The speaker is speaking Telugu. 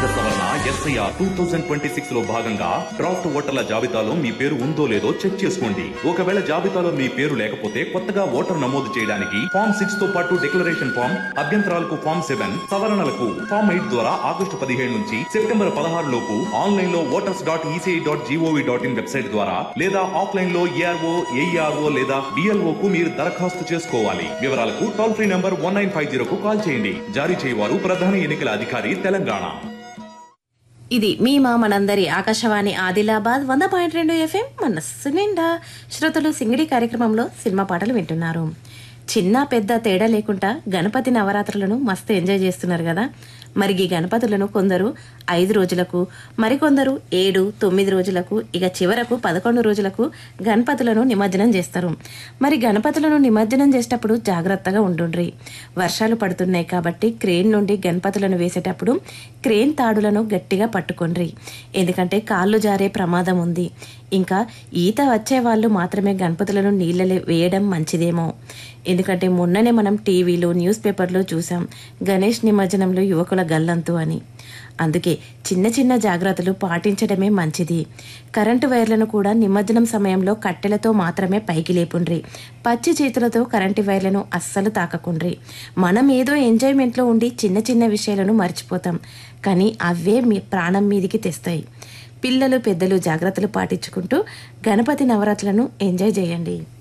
సమగ్ర సవరణ SIR two thousand twenty six లో భాగంగా డ్రాఫ్ట్ ఓటర్ల జాబితాలో మీ పేరు ఉందో లేదో చెక్ చేసుకోండి ఒకవేళ జాబితాలో మీ పేరు లేకపోతే కొత్తగా ఓటర్ నమోదు చేయడానికి ఫామ్ సిక్స్ తో పాటు డిక్లరేషన్ ఫామ్ అభ్యంతరాలకు ఫామ్ సెవెన్ సవరణలకు ఫామ్ ఎయిట్ ద్వారా ఆగస్టు పదిహేడు నుంచి సెప్టెంబర్ పదహారు లోపు ఆన్లైన్ లో voters dot ECI dot GOV dot in website ద్వారా లేదా ఆఫ్లైన్ లో ఏఆర్ఓ ఏఈఆర్ఓ లేదా బిఎల్ఓ కు మీరు దరఖాస్తు చేసుకోవాలి వివరాలకు toll free number one nine five zero కు కాల్ చేయండి జారీ చేయవారు ప్రధాన ఎన్నికల అధికారి తెలంగాణ ఇది మీ మా మనందరి ఆకాశవాణి ఆదిలాబాద్ వంద పాయింట్ రెండు ఎఫ్ఎం మనస్సు నిండా శ్రోతలు సింగిడి కార్యక్రమంలో సినిమా పాటలు వింటున్నారు చిన్న పెద్ద తేడా లేకుండా గణపతి నవరాత్రులను మస్తు ఎంజాయ్ చేస్తున్నారు కదా మరి ఈ గణపతులను కొందరు ఐదు రోజులకు మరికొందరు ఏడు తొమ్మిది రోజులకు ఇక చివరకు పదకొండు రోజులకు గణపతులను నిమజ్జనం చేస్తారు మరి గణపతులను నిమజ్జనం చేసేటప్పుడు జాగ్రత్తగా ఉండుండ్రి వర్షాలు పడుతున్నాయి కాబట్టి క్రేన్ నుండి గణపతులను వేసేటప్పుడు క్రేన్ తాడులను గట్టిగా పట్టుకోండ్రి ఎందుకంటే కాళ్ళు జారే ప్రమాదం ఉంది ఇంకా ఈత వచ్చే వాళ్ళు మాత్రమే గణపతులను నీళ్ళలో వేయడం మంచిదేమో ఎందుకంటే మొన్ననే మనం టీవీలో న్యూస్ పేపర్లో చూసాం గణేష్ నిమజ్జనంలో యువకుల గల్లంతు అని అందుకే చిన్న చిన్న జాగ్రత్తలు పాటించడమే మంచిది కరెంటు వైర్లను కూడా నిమజ్జనం సమయంలో కట్టెలతో మాత్రమే పైకి లేపుండ్రి పచ్చి చేతులతో కరెంటు వైర్లను అస్సలు తాకకుండ్రి మనం ఏదో ఎంజాయ్మెంట్లో ఉండి చిన్న చిన్న విషయాలను మర్చిపోతాం కానీ అవే మీ ప్రాణం మీదికి తెస్తాయి పిల్లలు పెద్దలు జాగ్రత్తలు పాటించుకుంటూ గణపతి నవరాత్రులను ఎంజాయ్ చేయండి